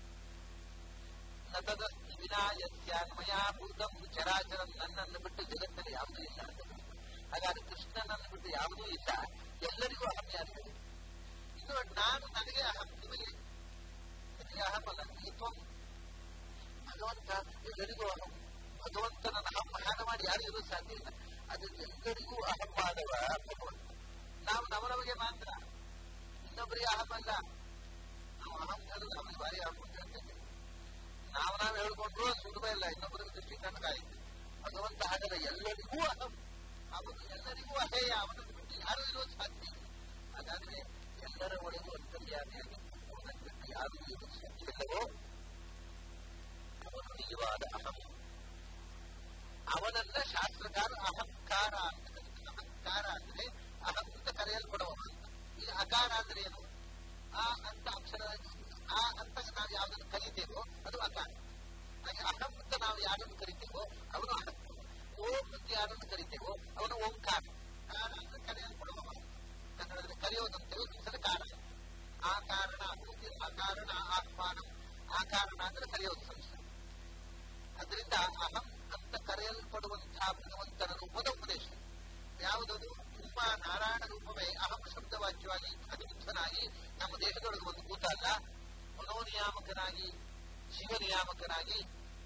ನತದಸ್ತಿ ವಿನಾಯಸ್ಯಾನ್ಮಯಾ ಭೂತಂ ಚರಾಚರಂ ನನ್ನನ್ನು ಬಿಟ್ಟು ಜಗತ್ತಲ್ಲಿ ಯಾವುದೂ ಇಲ್ಲ ಅಂತ ಹಾಗಾದ್ರೆ ಕೃಷ್ಣನನ್ನು ಬಿಟ್ಟು ಯಾವುದೂ ಇಲ್ಲ ಎಲ್ಲರಿಗೂ ಅಹಂ ಯಾರು ಹೇಳಿ ಇನ್ನು ನಾನು ನನಗೆ ಅಹಂ ನಿಮಗೆ ನನಗೆ ಅಹಂ ಅಲ್ಲ ನಿಮಗೆ ತ್ವಂ ಭಗವಂತ ಎಲ್ಲರಿಗೂ ಅಹಂ ಭಗವಂತನನ್ನು ಅಹಂ ಮಹಾನ ಮಾಡಿ ಯಾರು ಇರೋದು ಸಾಧ್ಯ ಇಲ್ಲ ಅದು ಎಲ್ಲರಿಗೂ ಅಹಂವಾದವ ಭಗವಂತ ನಾವು ನಮನಮಗೆ ಮಾತ್ರ ಇನ್ನೊಬ್ಬರಿಗೆ ಅಹಂ ಅಲ್ಲ ನಾವು ಅಹಂ ಹೇಳಿದ್ರೆ ನಮಗೆ ಭಾರಿ ಅಹಂ ಅಂತ ಹೇಳ್ತೇವೆ ನಾವು ನಾವು ಹೇಳ್ಕೊಂಡ್ರು ಸುಲಭ ಇಲ್ಲ ಇನ್ನೊಬ್ಬರಿಗೆ ದೃಷ್ಟಿ ಕನಕಾಯಿತು ಭಗವಂತ ಹಾಗಲ್ಲ ಎಲ್ಲರಿಗೂ ಅಹಂ ಅವನು ಎಲ್ಲರಿಗೂ ಅಹೇಯ ಅವನನ್ನು ಬಿಟ್ಟು ಯಾರು ಇರೋದು ಸಾಧ್ಯ ಇಲ್ಲ ಹಾಗಾದ್ರೆ ಎಲ್ಲರ ಒಳಗೂ ಅಂತರ್ಯಾಮಿಯಾಗಿ ಅವನನ್ನು ಬಿಟ್ಟು ಯಾರು ಸಾಧ್ಯವಿಲ್ಲವೋ ಅವನು ನಿಜವಾದ ಅಹಂ ಅವನನ್ನ ಶಾಸ್ತ್ರಕಾರ ಅಹಂಕಾರ ಅಂತ ಕರೀತಾರೆ ಅಹಂಕಾರ ಅಂದ್ರೆ ಅಹಂ ಅಂತ ಕರೆಯಲ್ಪಡುವವ ಅಂತ ಈಗ ಅಕಾರ ಅಂದ್ರೆ ಏನು ಆ ಅಂತ ಅಕ್ಷರ ಆ ಅಂತ ನಾವು ಯಾವ್ದನ್ನು ಕರಿತೇವೋ ಅದು ಅಕಾರ ಹಾಗೆ ಅಹಂ ಅಂತ ನಾವು ಯಾರನ್ನು ಕರಿತೇವೋ ಅವನು ಅಹಂ ಓಂ ಅಂತ ಯಾರನ್ನು ಕರಿತೇವೋ ಅವನು ಓಂಕಾರ ಕಾರ ಅಂದ್ರೆ ಕರೆಯಲ್ಪಡುವವ ಕನ್ನಡದಲ್ಲಿ ಕರೆಯೋದಂತೆ ಒಂದ್ಸಲ ಕಾರಣ ಆ ಕಾರಣ ಆ ಕಾರಣ ಆಹ್ವಾನ ಆ ಕಾರಣ ಅಂದ್ರೆ ಕರೆಯೋದು ಸಂಸ್ಥೆ ಅದರಿಂದ ಅಹಂ ಅಂತ ಕರೆಯಲ್ಪಡುವಂತಹ ಭಗವಂತನ ರೂಪದ ಉಪದೇಶ ಯಾವುದದು ತುಂಬಾ ನಾರಾಯಣ ರೂಪವೇ ಅಹಂ ಶಬ್ದವಾಚ್ಯವಾಗಿ ಅಧಿಮುಖನಾಗಿ ನಮ್ಮ ದೇಹದೊಳಗೆ ಒಂದು ಕೂತ ಅಲ್ಲ ಮನೋನಿಯಾಮಕನಾಗಿ ಶಿವನಿಯಾಮಕನಾಗಿ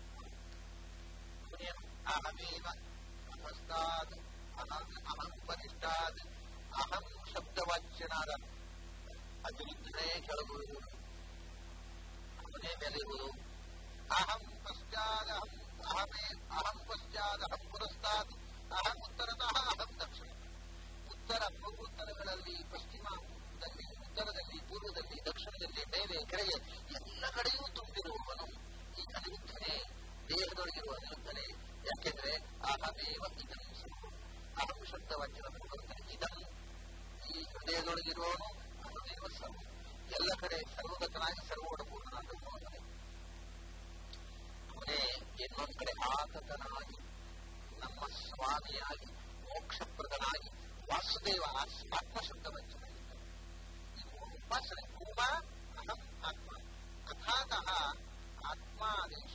ಅಹಮೇವ ಅಹಸ್ತಾದ್ ಅಹಂ ಅಹಂ ಪರಿಷ್ಠಾದ್ ಅಹಂ ಶಬ್ದವಾಚ್ಯನಾದ ಅತಿರುದ್ಧನೇ ಕೆಳಗುವುದು ಅವನೇ ಮೇಲೆ ಇರುವುದು ಅಹಂ ಪಶ್ಚಾದಹಂ ಅಹಮೇ ಅಹಂ ಪಶ್ಚಾದಹಂ ಪುರಸ್ತಾತ್ ಅಹಂ ಉತ್ತರತಃ ಅಹಂ ದಕ್ಷಿಣ ಉತ್ತರ ಪೂರ್ವೋತ್ತರಗಳಲ್ಲಿ ಪಶ್ಚಿಮದಲ್ಲಿ ಉತ್ತರದಲ್ಲಿ ಪೂರ್ವದಲ್ಲಿ ದಕ್ಷಿಣದಲ್ಲಿ ಮೇಲೆ ಕೆಳಗೆ ಎಲ್ಲ ಕಡೆಯೂ ತುಂಬಿರುವವನು ಈ ಅನಿರುದ್ಧನೇ ದೇಹದೊಳಗಿರುವ ಅನಿರುದ್ಧನೇ ಯಾಕೆಂದ್ರೆ ಅಹಮೇವ ಇದಂ ಅಹಂ ಶಬ್ದವಾಚ್ಯನ ಭಗವಂತನ ಇದಂ ಈ ಹೃದಯದೊಳಗಿರುವವನು ಅಹಮೇವ ಸರ್ವ ಎಲ್ಲ ಕಡೆ ಸರ್ವಗತನಾಗಿ ಸರ್ವೋಡಪೂರ್ಣನಾದ ಭಗವಂತನೇ ಅವನೇ ಇನ್ನೊಂದು ಕಡೆ ಆತತನಾಗಿ ನಮ್ಮ ಸ್ವಾಮಿಯಾಗಿ ಮೋಕ್ಷಪ್ರದನಾಗಿ ವಾಸುದೇವ ಆತ್ಮಶಬ್ದವಚ್ಚನಾಗಿದ್ದಾನೆ ಇದು ಉಪಾಸನೆ ಕೂಮ ಅಹಂ ಆತ್ಮ ಅಥಾತಃ ಆತ್ಮಾದೇಶ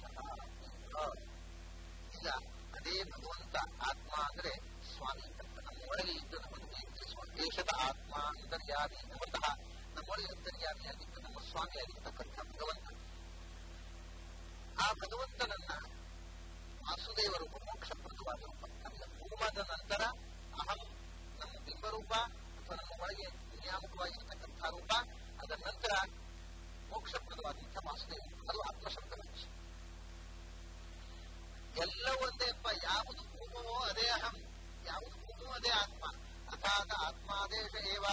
ಈಗ ಅದೇ ಭಗವಂತ ಆತ್ಮ ಅಂದ್ರೆ ಸ್ವಾಮಿ ಅಂತ ನಮ್ಮ ಒಳಗೆ ಇದ್ದು ನಮಗೆ ಸ್ವಾಮಿ ದೇಶದ ಆತ್ಮ ಅಂತರ್ಯಾಮಿ ನಮ್ಮತಃ ನಮ್ಮೊಳಗೆ ಅಂತರ್ಯಾಮಿಯಾಗಿದ್ದು ನಮ್ಮ ಸ್ವಾಮಿಯಾಗಿರ್ತಕ್ಕಂಥ ಭಗವಂತ ಆ ಭಗವಂತನನ್ನ ವಾಸುದೇವ ರೂಪ ಮೋಕ್ಷಪ್ರದವಾದ ರೂಪ ನಮಗೆ ಕೂಮದ ನಂತರ ಅಹಂ ನಮ್ಮ ಬಿಂಬರೂಪ ಅಥವಾ ನಮ್ಮ ಒಳಗೆ ನಿಯಾಮಕವಾಗಿರ್ತಕ್ಕಂಥ ರೂಪ ಅದರ ನಂತರ ಮೋಕ್ಷಪ್ರದವಾದಂಥ ವಾಸುದೇವ ಅದು ಆತ್ಮಶಬ್ದವಾಚ ಎಲ್ಲ ಒಂದೇಪ್ಪ ಯಾವುದು ಕೂಮವೋ ಅದೇ ಅಹಂ ಯಾವುದು ಕೂಮೋ ಅದೇ ಆತ್ಮ ಅಥಾತ ಆತ್ಮಾದೇಶ ಏವ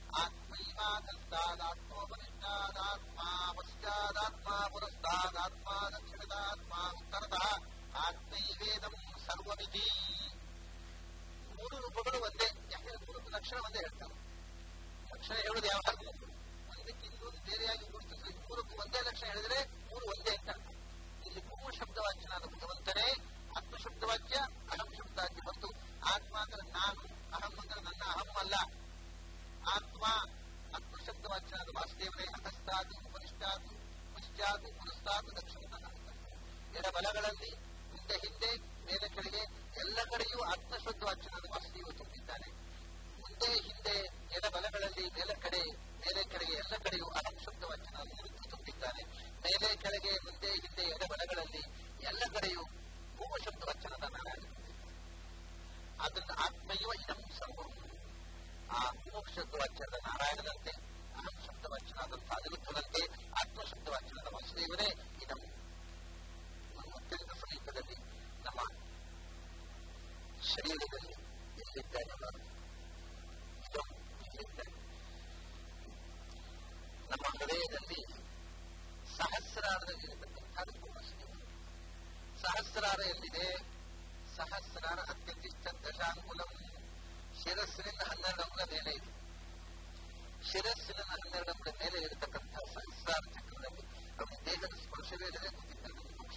ಆತ್ಮೈವಾತಸ್ತಾದಾತ್ಮೋಪನಿಷ್ಠಾದಾತ್ಮ ಪಶ್ಚಾದಾತ್ಮ ಪುರಸ್ತಾದಾತ್ಮ ದಕ್ಷಿಣದಾತ್ಮ ಉತ್ತರತಃ ಆತ್ಮೈವೇದಂ ಸರ್ವಮಿತಿ ಮೂರು ರೂಪಗಳು ಒಂದೇ ಯಾಕಂದ್ರೆ ಮೂರು ಲಕ್ಷಣ ಒಂದೇ ಹೇಳ್ತಾರೆ ಲಕ್ಷಣ ಹೇಳೋದು ಯಾವಾಗ ಒಂದಕ್ಕೆ ಇನ್ನೊಂದು ಬೇರೆಯಾಗಿ ಗುರುತಿಸಿ ಮೂರಕ್ಕೂ ಒಂದೇ ಲಕ್ಷಣ ಹೇಳಿದ್ರೆ ಮೂರು ಒಂದೇ ಅಂತ ಇಲ್ಲಿ ಮೂರು ಶಬ್ದವಾಚ್ಯನಾದ ಭಗವಂತನೇ ಆತ್ಮಶಬ್ದವಾಚ್ಯ ಅಹಂ ಶಬ್ದವಾಚ್ಯ ಮತ್ತು ಆತ್ಮ ಅಂದ್ರೆ ನಾನು ಅಹಂ ಅಂದ್ರೆ ನನ್ನ ಅಹಂ ಅಲ್ಲ ಆತ್ಮ ಆತ್ಮಶಬ್ದವಾಚ್ಯನಾದ ವಾಸುದೇವನೇ ಅಹಸ್ತಾದು ಉಪನಿಷ್ಠಾದು ಪಶ್ಚಾದು ಪುರಸ್ತಾದು ದಕ್ಷಿಣ ಎಡ ಬಲಗಳಲ್ಲಿ ಮುಂದೆ ಹಿಂದೆ ಮೇಲೆ ಕೆಳಗೆ ಎಲ್ಲ ಕಡೆಯೂ ಆತ್ಮಶಬ್ದವಾಚ್ಯನಾದ ವಾಸುದೇವ ತುಂಬಿದ್ದಾನೆ ಮುಂದೆ ಹಿಂದೆ ಎಡ ಬಲಗಳಲ್ಲಿ ಮೇಲೆ ಕಡೆ ಮೇಲೆ ಕೆಳಗೆ ಎಲ್ಲ ಕಡೆಯೂ ಅಹಂ ಶಬ್ದವಾಚ್ಯನಾದ ನಿರುಕ್ತಿ ತುಂಬಿದ್ದಾನೆ ಮೇಲೆ ಕೆಳಗೆ ಮುಂದೆ ಹಿಂದೆ ಎಡ ಬಲಗಳಲ್ಲಿ ಎಲ್ಲ ಕಡೆಯೂ ಭೂಮ ಶಬ್ದವಾಚ್ಯನಾದ ನಾರಾಯಣ ಆದ್ದರಿಂದ ಆತ್ಮೈವ ಇದಂ ಸರ್ವಂ ಆ ಮೋಕ್ಷವಾಚ್ಯದ ನಾರಾಯಣದಂತೆ ಅಹಂ ಶಬ್ದವಾಚ್ಯನಾದಂಥ ಅನಿರುದ್ಧದಂತೆ ಆತ್ಮಶಬ್ದವಾಚ್ಯನಾದ ವಾಸುದೇವನೇ ಇದಂ ನಮ್ಮ ಅತ್ಯಂತ ಸಮೀಪದಲ್ಲಿ ನಮ್ಮ ಶರೀರದಲ್ಲಿ ಎಲ್ಲಿದ್ದಾನೆ ಇದಂ ಇಲ್ಲಿದ್ದಾನೆ ನಮ್ಮ ಹೃದಯದಲ್ಲಿ ಸಹಸ್ರಾರದಲ್ಲಿ ಇರತಕ್ಕಂಥ ವಾಸುದೇವ ಸಹಸ್ರಾರ ಎಲ್ಲಿದೆ ಸಹಸ್ರಾರ ಅತ್ಯಂತಿಷ್ಠ ದಶಾಂಗುಲಂ ಶಿರಸ್ಸಿನಿಂದ ಹನ್ನೆರಡು ಅಂಗುಲ ಮೇಲೆ ಇದೆ ಶಿರಸ್ಸಿನಿಂದ ಹನ್ನೆರಡು ಅಂಗುಲ ಮೇಲೆ ಇರತಕ್ಕಂಥ ಸಹಸ್ರಾರ ಚಕ್ರದಲ್ಲಿ ನಮ್ಮ ದೇಹದ ಸ್ಪರ್ಶವೇ ಇಲ್ಲದೆ ಕೂತಿದ್ದಾನೆ ಮೋಕ್ಷ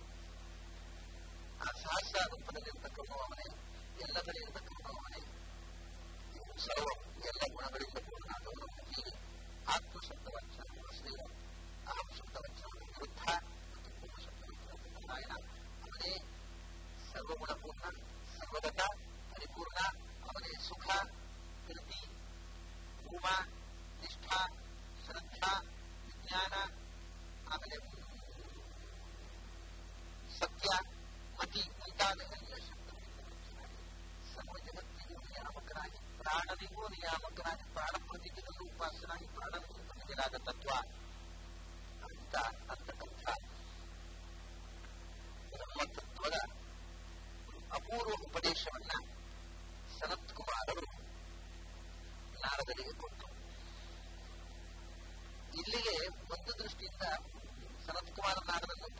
ಆ ಸಹಸ್ರ ರೂಪದಲ್ಲಿ ಇರತಕ್ಕಂಥ ಅವನೇ ಎಲ್ಲ ಕಡೆ ಇರತಕ್ಕಂಥ ಅವನೇ ಸರ್ವ ಎಲ್ಲ ಗುಣಗಳಿಂದ ಪೂರ್ಣನಾದವನು ಹೀಗೆ ಆತ್ಮ ಶಬ್ದವಾಚ್ಯ ವಾಸುದೇವ ಅಹಂ ಶಬ್ದವಾಚ್ಯ ವಿರುದ್ಧ ಮತ್ತು ಪೂರ್ಣ ಶಬ್ದವಾಚ್ಯ ನಾರಾಯಣ ಅವನೇ ಸರ್ವಗುಣಪೂರ್ಣ ಸರ್ವಗತ ಪರಿಪೂರ್ಣ ಅವನೇ ಸುಖ ಕೀರ್ತಿ ಭೂಮ ನಿಷ್ಠಾ ಶ್ರದ್ಧಾ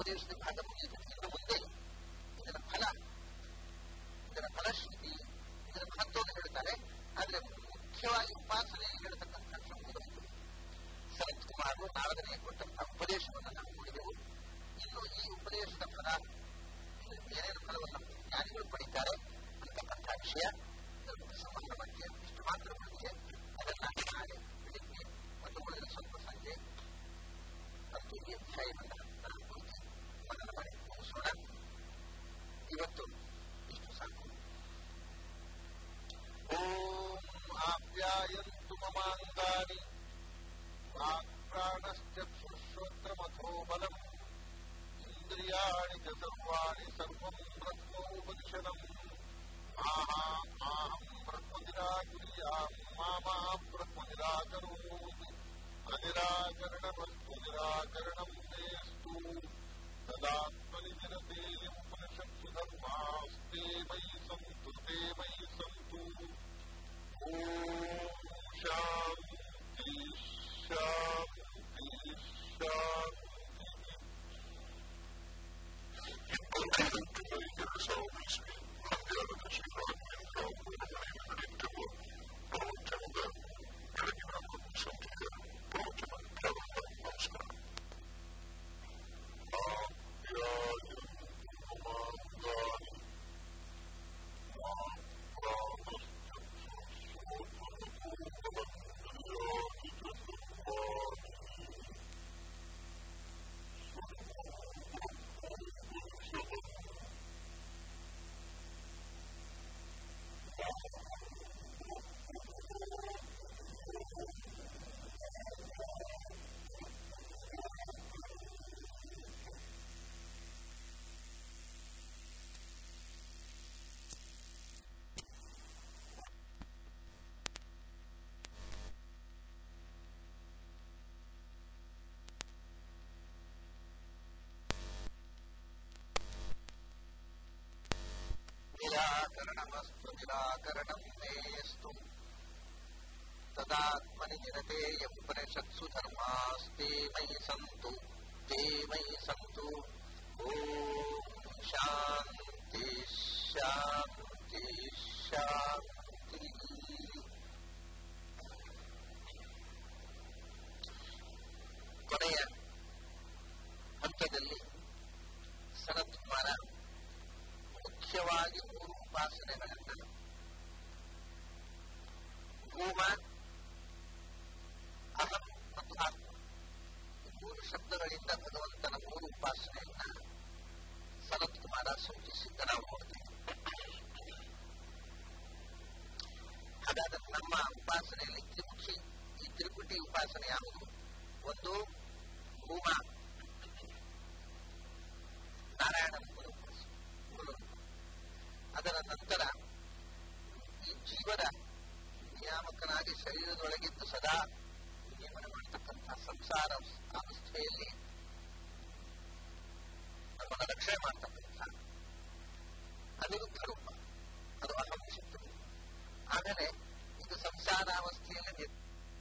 ಉಪದೇಶದ ಭಾಗ ಮುಗಿಯಿತು ಇನ್ನು ಮುಂದೆ ಇದರ ಫಲ ಇದರ ಫಲಶ್ರುತಿ ಇದರ ಮಹತ್ವವನ್ನು ಹೇಳ್ತಾರೆ ಆದ್ರೆ ಮುಖ್ಯವಾಗಿ ಉಪಾಸನೆ ಹೇಳ್ತಕ್ಕಂಥ ಮುಗಿದೋಯ್ತು ಸನತ್ ಕುಮಾರ್ ನಾರದನಿಗೆ ಕೊಟ್ಟಂತಹ ಉಪದೇಶವನ್ನು ನಾವು ನೋಡಿದೆವು ಇನ್ನು ಈ ಉಪದೇಶದ ಫಲ ಏನೇನು ಫಲವನ್ನು ಜ್ಞಾನಿಗಳು ಪಡಿತಾರೆ ಅಂತಕ್ಕಂಥ ವಿಷಯ ಸಂಬಂಧ ಬಗ್ಗೆ ಇಷ್ಟು ಮಾತ್ರ ಬಂದಿದೆ ಅದನ್ನ ನಾಳೆ ಬೆಳಿಗ್ಗೆ ಮತ್ತು ಉಳಿದ ಸ್ವಲ್ಪ ಸಂಜೆ ಮತ್ತು ಈ ಅಧ್ಯಾಯವನ್ನು ನಾವು ಕುರಿತು ಮನನ ಮಾಡಿ ಮುಗಿಸೋಣ ಇವತ್ತು ಇಷ್ಟು ಸಾಕು ಓಂ ಆಪ್ಯಾಯಂತು ಮಮಾಂಗಾನಿ ಪ್ರಾಣಶ್ಚಕ್ಷುಶ್ರೋತ್ರಮಥೋ ಬಲಂ ಇಂದ್ರಿಯಾಣಿ ಚ ಸರ್ವಾಣಿ ಸರ್ವಂ ಬ್ರಹ್ಮೋಪನಿಷದಂ ಮಾಹಾ ಮಾಹಂ ಬ್ರಹ್ಮ ನಿರಾಕುರ್ಯಾಂ ಮಾಮಾ ಬ್ರಹ್ಮ ನಿರಾಕರೋತ್ ಅನಿರಾಕರಣಮಸ್ತು ನಿರಾಕರಣಂ ಮೇಸ್ತು ತದಾತ್ಮನಿ ನಿರತೇಯಂ ಉಪನಿಷತ್ಸು ಧರ್ಮಾಸ್ತೆ ಮಯಿ ಸಂತು ತೇ ಮಯಿ ಸಂತು ಓಂ ಶಾಂತಿ ಶಾಂತಿ ಶಾಂತಿ निराकरणमस्तु निराकरणं मेस्तु तदात्मनि निरतेयमुपनिषत्सु धर्मास्ते मयि सन्तु ते मयि सन्तु ॐ शान्ति शान्ति शान्तिः ಕೊನೆಯ ಹಂತದಲ್ಲಿ ಸನತ್ ಕುಮಾರ ಮುಖ್ಯವಾಗಿ ಮೂರು ಉಪಾಸನೆಗಳನ್ನ ಭೂಮ ಅಹಂ ಮತ್ತು ಆತ್ಮ ಈ ಮೂರು ಶಬ್ದಗಳಿಂದ ಭಗವಂತನ ಮೂರು ಉಪಾಸನೆಯನ್ನ ಸನತ್ ಕುಮಾರ ಸೂಚಿಸಿದ್ದ ನಾವು ನೋಡ್ತೀವಿ ಹಾಗಾದ್ರೆ ನಮ್ಮ ಉಪಾಸನೆಯಲ್ಲಿ ತ್ರಿಮುಖಿ ಈ ತ್ರಿಪುಟಿ ಉಪಾಸನೆ ಯಾವುದು ಒಂದು ಭೂಮ ನಾರಾಯಣ ರೂಪದ ಉಪಾಸನೆ ಮೂಲ ರೂಪ. ಅದರ ನಂತರ ಈ ಜೀವನ ನಿಯಾಮಕನಾಗಿ ಶರೀರದೊಳಗಿದ್ದು ಸದಾ ನಿಯಮನ ಮಾಡತಕ್ಕಂಥ ಸಂಸಾರ ಅವಸ್ಥೆಯಲ್ಲಿ ನಮ್ಮನ್ನು ರಕ್ಷಣೆ ಮಾಡ್ತಕ್ಕಂಥ ಅನಿರುದ್ಧ ರೂಪ ಅದು ಅಹಂ ಶಕ್ತಿ ಆಮೇಲೆ ಇದು ಸಂಸಾರಾವಸ್ಥೆಯಲ್ಲಿ ನಿರ್-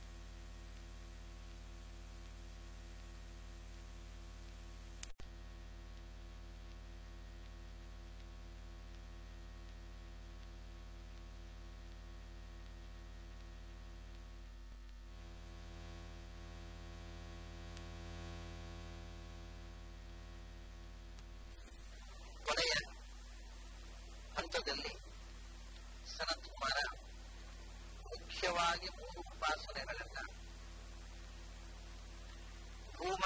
ಕೊನೆಯ ಹಂತದಲ್ಲಿ ಸನತ್ ಕುಮಾರ ಮುಖ್ಯವಾಗಿ ಮೂರು ಉಪಾಸನೆಗಳನ್ನ ಭೂಮ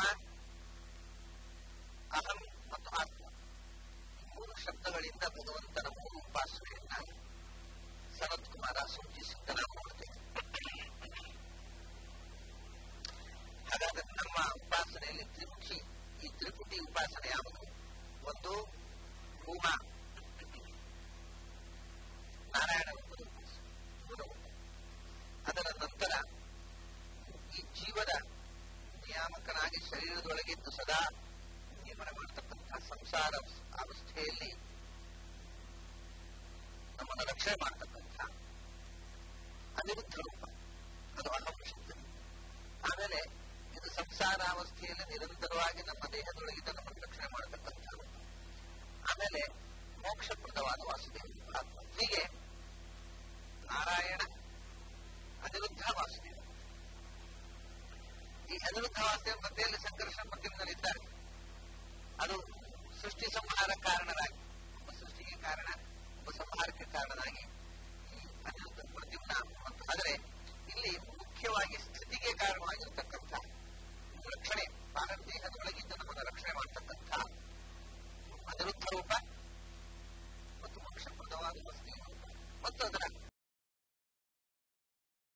ಅಹಂ ಮತ್ತು ಆತ್ಮ ಈ ಮೂರು ಶಬ್ದಗಳಿಂದ ಭಗವಂತನ ಮೂರು ಉಪಾಸನೆಯನ್ನ ಸನತ್ ಕುಮಾರ ಸೂಚಿಸಿದ್ದ ನಾವು ನೋಡ್ತೇವೆ ಹಾಗಾದ್ರೆ ನಮ್ಮ ಉಪಾಸನೆಯಲ್ಲಿ ತ್ರಿಮುಖಿ ಈ ತ್ರಿಪುಟಿ ಉಪಾಸನೆ ಯಾವುದು ಒಂದು ಭೂಮ ನಾರಾಯಣ ರೂಪದ ಉಪಾಸನೆ ಮೂಲ ರೂಪ. ಅದರ ನಂತರ ಈ ಜೀವದ ನಿಯಾಮಕನಾಗಿ ಶರೀರದೊಳಗಿದ್ದು ಸದಾ ನಿಯಮನ ಮಾಡತಕ್ಕಂಥ ಸಂಸಾರ ಅವಸ್ಥೆಯಲ್ಲಿ ನಮ್ಮನ್ನು ರಕ್ಷಣೆ ಮಾಡತಕ್ಕಂಥ ಅನಿರುದ್ಧ ರೂಪ ಅದು ಅಹಂ ಶಕ್ತಿ ಆಮೇಲೆ ಇದು ಸಂಸಾರಾವಸ್ಥೆಯಲ್ಲಿ ನಿರಂತರವಾಗಿ ನಮ್ಮ ದೇಹದೊಳಗಿದ್ದ ನಮ್ಮನ್ನು ರಕ್ಷಣೆ ಮಾಡತಕ್ಕಂಥದ್ದು ಆಮೇಲೆ ಮೋಕ್ಷಪ್ರದವಾದ ವಾಸುದೇವ ಆತ್ಮ ಹೀಗೆ ನಾರಾಯಣ ಅನಿರುದ್ಧ ವಾಸುದೇವ ಈ ಅನಿರುದ್ಧ ವಾಸುದೇವ ಮಧ್ಯೆಯಲ್ಲಿ ಸಂಕರ್ಷಣ ಮಧ್ಯಮದಲ್ಲಿದ್ದಾರೆ ಅದು ಸೃಷ್ಟಿ ಸಂಹಾರ ಕಾರಣರಾಗಿ ಒಬ್ಬ ಸೃಷ್ಟಿಗೆ ಕಾರಣ ಒಬ್ಬ ಸಂಹಾರಕ್ಕೆ ಕಾರಣನಾಗಿ ಈ ಅನಿರುದ್ಧ ಪ್ರದ್ಯುಮ್ನ ಮತ್ತು ಆದರೆ ಇಲ್ಲಿ